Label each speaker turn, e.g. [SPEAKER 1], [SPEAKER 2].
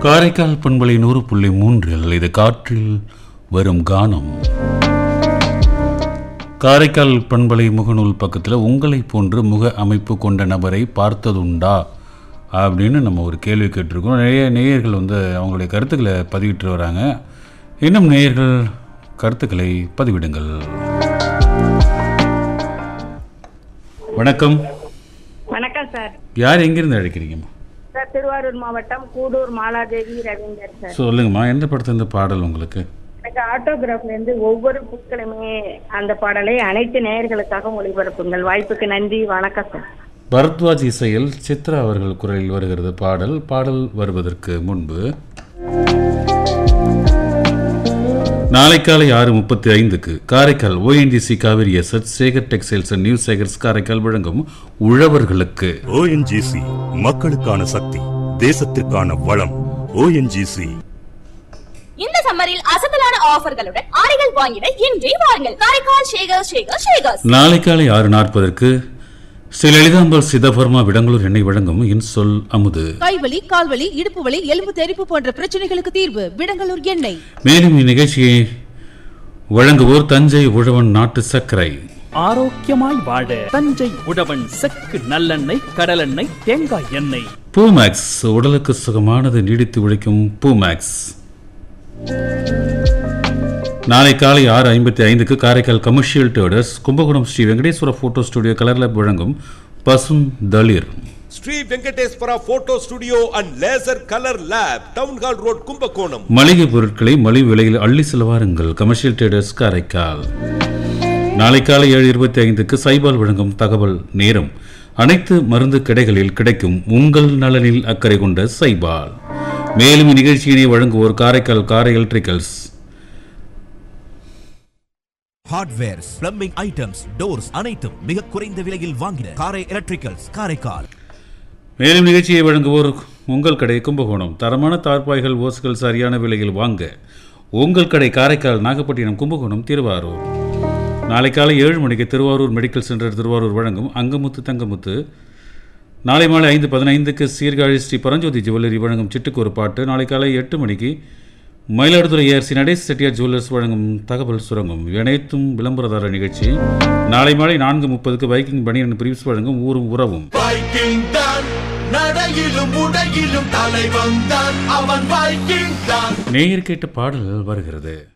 [SPEAKER 1] காரைக்கால் பண்பலை நூறு புள்ளி மூன்றில் இது காற்றில் வரும் கானம் காரைக்கால் பண்பலை முகநூல் பக்கத்தில் உங்களை போன்று முக அமைப்பு கொண்ட நபரை பார்த்ததுண்டா அப்படின்னு நம்ம ஒரு கேள்வி கேட்டிருக்கோம் நிறைய நேயர்கள் வந்து அவங்களுடைய கருத்துக்களை பதிவிட்டு வராங்க இன்னும் நேயர்கள் கருத்துக்களை பதிவிடுங்கள் வணக்கம்
[SPEAKER 2] வணக்கம் சார்
[SPEAKER 1] யார் எங்கிருந்து அழைக்கிறீங்கம்மா
[SPEAKER 2] சார் திருவாரூர் மாவட்டம் கூடூர் மாலாதேவி ரவீந்தர் சார்
[SPEAKER 1] சொல்லுங்கம்மா எந்த படத்துல இந்த பாடல் உங்களுக்கு
[SPEAKER 2] எனக்கு ஆட்டோகிராஃப்ல இருந்து ஒவ்வொரு புட்கிழமையே அந்த பாடலை அனைத்து நேயர்களுக்காக ஒளிபரப்புங்கள் வாய்ப்புக்கு நன்றி வணக்கம் சார்
[SPEAKER 1] பரத்வாஜ் இசையில் சித்ரா அவர்கள் குரலில் வருகிறது பாடல் பாடல் வருவதற்கு முன்பு நாளை காலை ஆறு முப்பத்தி ஐந்துக்கு காரைக்கால் ஓஎன்டிசி காவிரி எஸ்எட் Sekar textiles and new Sekars Karaikal வழங்கும் உழவர்களுக்கு
[SPEAKER 3] ஓஎன்ஜிசி மக்களுக்கான சக்தி தேசத்திற்கான வளம் ஓஎன்ஜிசி
[SPEAKER 4] இந்த சம்மரில் அசத்தலான ஆஃபர்களுடன் ஆடைகள் வாங்கிட இன்றே வாருங்கள் காரைக்கால் ஷேகர் ஷேகர் ஷேகர்ஸ்
[SPEAKER 1] நாளை காலை ஆறு நாற்பதற்கு ஸ்ரீ லலிதாம்பாள் சிதபர்மா விடங்களூர் எண்ணெய் வழங்கும் இன்சொல் அமுது
[SPEAKER 5] கைவலி கால்வலி இடுப்பு வலி எலும்பு தெறிப்பு போன்ற பிரச்சனைகளுக்கு தீர்வு விடங்கலூர் எண்ணெய்
[SPEAKER 1] மேலும் இந்நிகழ்ச்சியை வழங்குவோர் தஞ்சை உழவன் நாட்டு சர்க்கரை
[SPEAKER 6] ஆரோக்கியமாய் வாழ தஞ்சை உழவன் செக்கு நல்லெண்ணெய் கடலெண்ணெய் தேங்காய் எண்ணெய்
[SPEAKER 1] பூமேக்ஸ் உடலுக்கு சுகமானது நீடித்து உழைக்கும் பூமேக்ஸ் நாளை காலை ஆறு ஐம்பத்தி ஐந்துக்கு Karaikal commercial traders Kumbakonam Sri Venkateswara photo studio colour lab வழங்கும் பசும் தளிர்
[SPEAKER 7] Sri Venkateswara photo studio and laser colour lab town hall road Kumbakonam
[SPEAKER 1] மளிகை பொருட்களை மலிவு விலையில் அள்ளி செல்வாருங்கள் கமர்ஷியல் டேடர்ஸ் காரைக்கால் நாளை காலை ஏழு இருபத்தி ஐந்துக்கு சைபால் வழங்கும் தகவல் நேரம் அனைத்து மருந்து கடைகளில் கிடைக்கும் உங்கள் நலனில் அக்கறை கொண்ட சைபால் மேலும் இந்நிகழ்ச்சியினை வழங்குவோர் Karaikal Karai electricals
[SPEAKER 8] hardwares plumbing items doors அனைத்தும் மிக குறைந்த விலையில் வாங்கின காரை எலக்ட்ரிக்கல்ஸ் காரைக்கால்
[SPEAKER 1] மேலும் நிகழ்ச்சியை வழங்குவோர் உங்கள் கடை கும்பகோணம் தரமான தார்பாய்கள் ஓசுகள் சரியான விலையில் வாங்க உங்கள் கடை காரைக்கால் நாகப்பட்டினம் கும்பகோணம் திருவாரூர் நாளை காலை ஏழு மணிக்கு திருவாரூர் மெடிக்கல் சென்டர் திருவாரூர் வழங்கும் அங்கமுத்து தங்கமுத்து நாளை மாலை ஐந்து பதினைந்துக்கு சீர்காழி ஸ்ரீ பரஞ்சோதி ஜுவல்லரி வழங்கும் சிட்டுக்கு ஒரு பாட்டு நாளை காலை எட்டு மணிக்கு மயிலாடுதுறை ஏஆர்சி நடேஷ் செட்டியார் ஜுவல்லர்ஸ் வழங்கும் தகவல் சுரங்கம் இவை அனைத்தும் விளம்பரதார நிகழ்ச்சி நாளை மாலை நான்கு முப்பதுக்கு பைக்கிங் பணியன் பிரிவ்ஸ் வழங்கும் ஊரும் உறவும்
[SPEAKER 9] வைக்கிங் தான் நடையிலும் உடையிலும் தலைவன் தான் அவன் வைக்கிங் தான்
[SPEAKER 1] நேயர் கேட்ட பாடல் வருகிறது